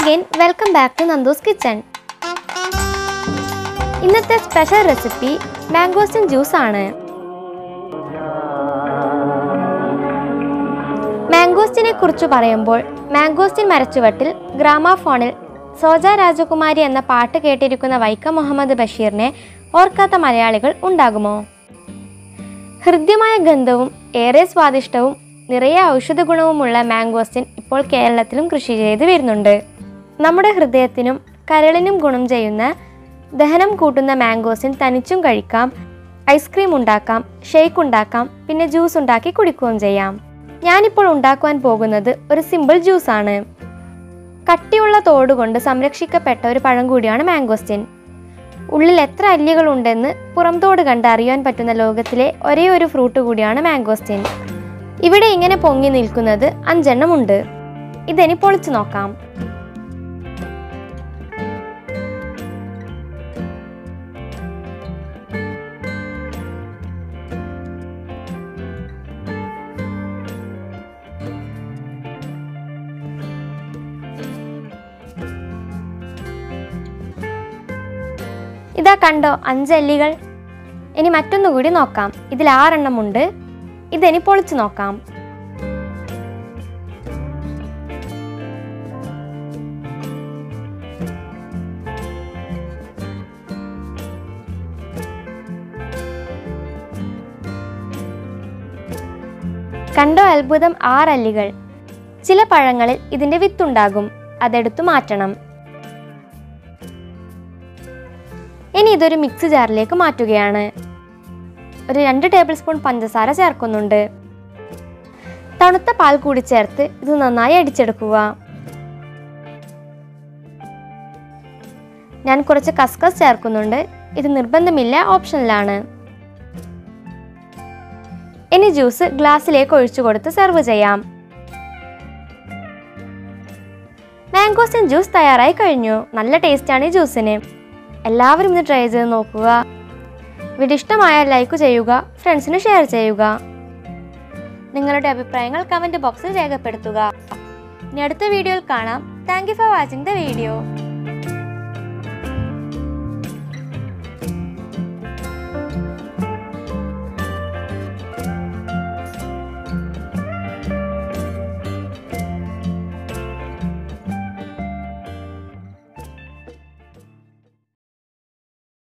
again welcome back to Nandu's kitchen ഇന്നത്തെ special recipe mangosteen juice ആണ് മാംഗോസ്റ്റിനെ കുറിച്ച് പറയുമ്പോൾ മാംഗോസ്റ്റിൻ മരച്ചുവട്ടിൽ ഗ്രാമാഫോണിൽ സോജ രാജകുമാരി എന്ന പാട്ട് കേട്ടിരിക്കുന്ന വൈക്കം മുഹമ്മദ് ബഷീറിനെ ഓർക്കാത്ത മലയാളികൾ ഉണ്ടാകുമോ ഹൃദ്യമായ ഗന്ധവും ഏറെ സ്വാദിഷ്ടവും നിറയെ ഔഷധ ഗുണവുമുള്ള മാംഗോസ്റ്റിൻ ഇപ്പോൾ കേരളത്തിലും കൃഷി ചെയ്ത് വരുന്നുണ്ട് നമ്മുടെ ഹൃദയത്തിനും കരളിനും ഗുണം ചെയ്യുന്ന ദഹനം കൂട്ടുന്ന മാംഗോസ്റ്റിൻ തനിച്ചും കഴിക്കാം ഐസ്ക്രീം ഉണ്ടാക്കാം ഷേക്ക് ഉണ്ടാക്കാം പിന്നെ ജ്യൂസ് ഉണ്ടാക്കി കുടിക്കുകയും ചെയ്യാം ഞാനിപ്പോൾ ഉണ്ടാക്കുവാൻ പോകുന്നത് ഒരു സിമ്പിൾ ജ്യൂസാണ് കട്ടിയുള്ള തോട് കൊണ്ട് സംരക്ഷിക്കപ്പെട്ട ഒരു പഴം കൂടിയാണ് മാംഗോസ്റ്റിൻ ഉള്ളിൽ എത്ര അല്ലികൾ ഉണ്ടെന്ന് പുറംതോട് കണ്ട് അറിയാൻ പറ്റുന്ന ലോകത്തിലെ ഒരേ ഒരു ഫ്രൂട്ട് കൂടിയാണ് മാംഗോസ്റ്റിൻ ഇവിടെ ഇങ്ങനെ പൊങ്ങി നിൽക്കുന്നത് അഞ്ചെണ്ണം ഉണ്ട് ഇതെനി പൊളിച്ചു നോക്കാം ഇതാ കണ്ടോ അഞ്ചല്ലികൾ ഇനി മറ്റൊന്നുകൂടി നോക്കാം ഇതിൽ ആറെണ്ണമുണ്ട് ഇതെനി പൊളിച്ചു നോക്കാം കണ്ടോ അത്ഭുതം ആറല്ലികൾ ചില പഴങ്ങളിൽ ഇതിന്റെ വിത്തുണ്ടാകും അതെടുത്തു മാറ്റണം ഇനി ഇതൊരു മിക്സ് ജാറിലേക്ക് മാറ്റുകയാണ് ഒരു രണ്ട് ടേബിൾ സ്പൂൺ പഞ്ചസാര ചേർക്കുന്നുണ്ട് തണുത്ത പാൽ കൂടി ചേർത്ത് ഇത് നന്നായി അടിച്ചെടുക്കുക ഞാൻ കുറച്ച് കസ്കസ് ചേർക്കുന്നുണ്ട് ഇത് നിർബന്ധമില്ല ഓപ്ഷനിലാണ് ഇനി ജ്യൂസ് ഗ്ലാസ്സിലേക്ക് ഒഴിച്ചു കൊടുത്ത് സെർവ് ചെയ്യാം മാംഗോസിൻ ജ്യൂസ് തയ്യാറായി കഴിഞ്ഞു നല്ല ടേസ്റ്റാണ് ഈ ജ്യൂസിന് എല്ലാവരും ഇത് ട്രൈ ചെയ്ത് നോക്കുക വീഡിയോ ഇഷ്ടമായാൽ ലൈക്ക് ചെയ്യുക ഫ്രണ്ട്സിന് ഷെയർ ചെയ്യുക നിങ്ങളുടെ അഭിപ്രായങ്ങൾ കമൻറ്റ് ബോക്സിൽ രേഖപ്പെടുത്തുക ഇനി അടുത്ത വീഡിയോയിൽ കാണാം thank you for watching the video